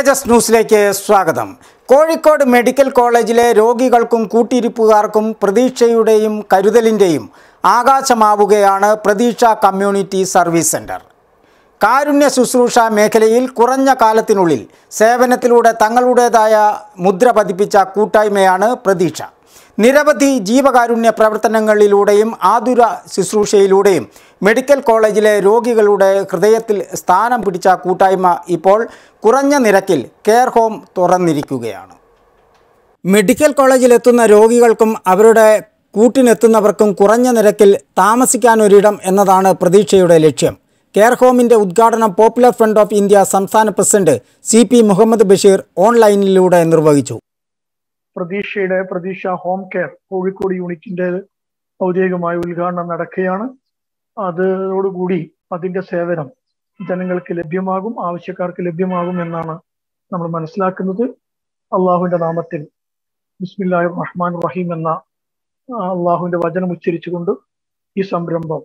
തേജസ് ന്യൂസിലേക്ക് സ്വാഗതം കോഴിക്കോട് മെഡിക്കൽ കോളേജിലെ രോഗികൾക്കും കൂട്ടിരിപ്പുകാർക്കും പ്രതീക്ഷയുടെയും കരുതലിൻ്റെയും ആകാശമാവുകയാണ് പ്രതീക്ഷ കമ്മ്യൂണിറ്റി സർവീസ് സെൻറ്റർ കാരുണ്യ ശുശ്രൂഷ മേഖലയിൽ കുറഞ്ഞ കാലത്തിനുള്ളിൽ സേവനത്തിലൂടെ തങ്ങളുടേതായ മുദ്ര പതിപ്പിച്ച കൂട്ടായ്മയാണ് പ്രതീക്ഷ നിരവധി ജീവകാരുണ്യ പ്രവർത്തനങ്ങളിലൂടെയും ആതുര ശുശ്രൂഷയിലൂടെയും മെഡിക്കൽ കോളേജിലെ രോഗികളുടെ ഹൃദയത്തിൽ സ്ഥാനം പിടിച്ച കൂട്ടായ്മ ഇപ്പോൾ കുറഞ്ഞ നിരക്കിൽ കെയർ ഹോം തുറന്നിരിക്കുകയാണ് മെഡിക്കൽ കോളേജിലെത്തുന്ന രോഗികൾക്കും അവരുടെ കൂട്ടിനെത്തുന്നവർക്കും കുറഞ്ഞ നിരക്കിൽ താമസിക്കാനൊരിടം എന്നതാണ് പ്രതീക്ഷയുടെ ലക്ഷ്യം കെയർ ഹോമിൻ്റെ ഉദ്ഘാടനം പോപ്പുലർ ഫ്രണ്ട് ഓഫ് ഇന്ത്യ സംസ്ഥാന president C P Muhammad Basheer ഓൺലൈനിലൂടെ നിർവഹിച്ചു പ്രതീക്ഷയുടെ പ്രതീക്ഷ ഹോം കെയർ കോഴിക്കോട് യൂണിറ്റിന്റെ ഔദ്യോഗികമായ ഉദ്ഘാടനം നടക്കുകയാണ് അതോടുകൂടി അതിന്റെ സേവനം ജനങ്ങൾക്ക് ലഭ്യമാകും ആവശ്യക്കാർക്ക് ലഭ്യമാകും എന്നാണ് നമ്മൾ മനസ്സിലാക്കുന്നത് അള്ളാഹുവിന്റെ നാമത്തിൽ ബിസ്മില്ലാഹി റഹ്മാൻ റഹീം എന്ന ആ, അള്ളാഹുവിന്റെ വചനം ഉച്ചരിച്ചുകൊണ്ട് ഈ സംരംഭം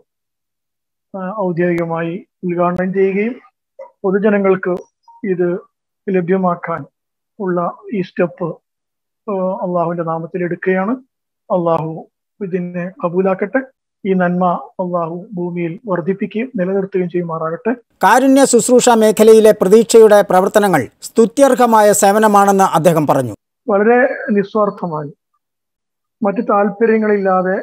ആ, ഔദ്യോഗികമായി ഉദ്ഘാടനം ചെയ്യുകയും പൊതുജനങ്ങൾക്ക് ഇത് ലഭ്യമാക്കാൻ ഉള്ള ഈ സ്റ്റെപ്പ് ഏഹ് അള്ളാഹുവിന്റെ നാമത്തിൽ എടുക്കുകയാണ് അള്ളാഹു ഇതിനെ കബൂലാക്കട്ടെ ഈ നന്മ അള്ളാഹു ഭൂമിയിൽ വർദ്ധിപ്പിക്കുകയും നിലനിർത്തുകയും ചെയ്യുമാറാകട്ടെ കാരുണ്യ ശുശ്രൂഷ മേഖലയിലെ പ്രതീക്ഷയുടെ പ്രവർത്തനങ്ങൾ സ്തുത്യർഹമായ സേവനമാണെന്ന് അദ്ദേഹം പറഞ്ഞു വളരെ നിസ്വാർത്ഥമായി മറ്റു താല്പര്യങ്ങളില്ലാതെ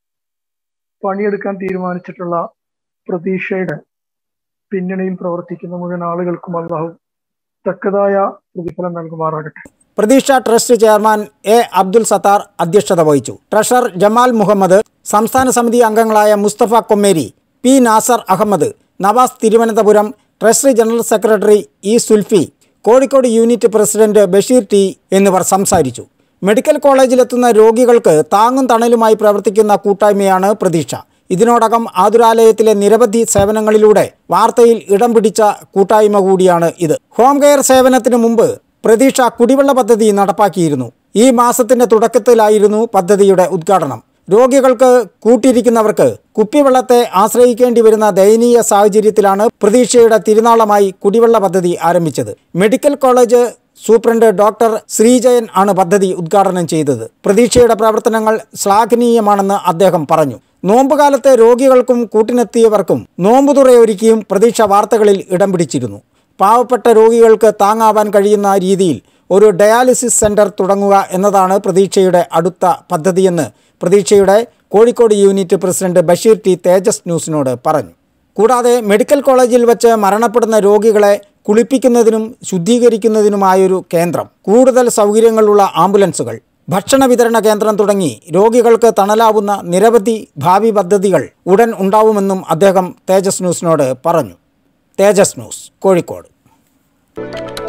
പണിയെടുക്കാൻ തീരുമാനിച്ചിട്ടുള്ള പ്രതീക്ഷയുടെ പിന്നണിയിൽ പ്രവർത്തിക്കുന്ന മുഴുവൻ ആളുകൾക്കും അള്ളാഹു തക്കതായ പ്രതിഫലം നൽകുമാറാകട്ടെ Pratheeksha trust chairman A Abdul Sathar അധ്യക്ഷത വഹിച്ചു ട്രഷറർ ജമാൽ മുഹമ്മദ് സംസ്ഥാന സമിതി അംഗങ്ങളായ Musthafa Kommeri P Nasar Ahammad Navas Thiruvananthapuram treasury general secretary E Sulfi Kozhikode unit president Basheer T എന്നിവർ സംസാരിച്ചു മെഡിക്കൽ കോളേജിലെത്തുന്ന രോഗികൾക്ക് താങ്ങും തണലുമായി പ്രവർത്തിക്കുന്ന കൂട്ടായ്മയാണ് പ്രതീക്ഷ ഇതിനോടകം ആതുരാലയത്തിലെ നിരവധി സേവനങ്ങളിലൂടെ വാർത്തയിൽ ഇടം പിടിച്ച കൂട്ടായ്മ കൂടിയാണ് ഇത് ഹോം കെയർ സേവനത്തിന് മുമ്പ് പ്രതീക്ഷ കുടിവെള്ള പദ്ധതി നടപ്പാക്കിയിരുന്നു ഈ മാസത്തിന്റെ തുടക്കത്തിലായിരുന്നു പദ്ധതിയുടെ ഉദ്ഘാടനം രോഗികൾക്ക് കൂട്ടിയിരിക്കുന്നവർക്ക് കുപ്പിവെള്ളത്തെ ആശ്രയിക്കേണ്ടി വരുന്ന ദയനീയ സാഹചര്യത്തിലാണ് പ്രതീക്ഷയുടെ തിരുനാളമായി കുടിവെള്ള പദ്ധതി ആരംഭിച്ചത് medical college superintendent doctor Sreejayan ആണ് പദ്ധതി ഉദ്ഘാടനം ചെയ്തത് പ്രതീക്ഷയുടെ പ്രവർത്തനങ്ങൾ ശ്ലാഘനീയമാണെന്ന് അദ്ദേഹം പറഞ്ഞു നോമ്പുകാലത്തെ രോഗികൾക്കും കൂട്ടിനെത്തിയവർക്കും നോമ്പുതുറയൊരുക്കിയും പ്രതീക്ഷ വാർത്തകളിൽ ഇടം പിടിച്ചിരുന്നു പാവപ്പെട്ട രോഗികൾക്ക് താങ്ങാവാൻ കഴിയുന്ന രീതിയിൽ ഒരു ഡയാലിസിസ് സെന്റർ തുടങ്ങുക എന്നതാണ് പ്രതീക്ഷയുടെ അടുത്ത പദ്ധതിയെന്ന് പ്രതീക്ഷയുടെ Kozhikode unit president Basheer T Thejas ന്യൂസിനോട് പറഞ്ഞു കൂടാതെ മെഡിക്കൽ കോളേജിൽ വെച്ച് മരണപ്പെടുന്ന രോഗികളെ കുളിപ്പിക്കുന്നതിനും ശുദ്ധീകരിക്കുന്നതിനുമായൊരു കേന്ദ്രം കൂടുതൽ സൗകര്യങ്ങളുള്ള ആംബുലൻസുകൾ ഭക്ഷണ വിതരണ കേന്ദ്രം തുടങ്ങി രോഗികൾക്ക് തണലാവുന്ന നിരവധി ഭാവി പദ്ധതികൾ ഉടൻ ഉണ്ടാവുമെന്നും അദ്ദേഹം തേജസ് ന്യൂസിനോട് പറഞ്ഞു തേജസ് ന്യൂസ് കോഴിക്കോട്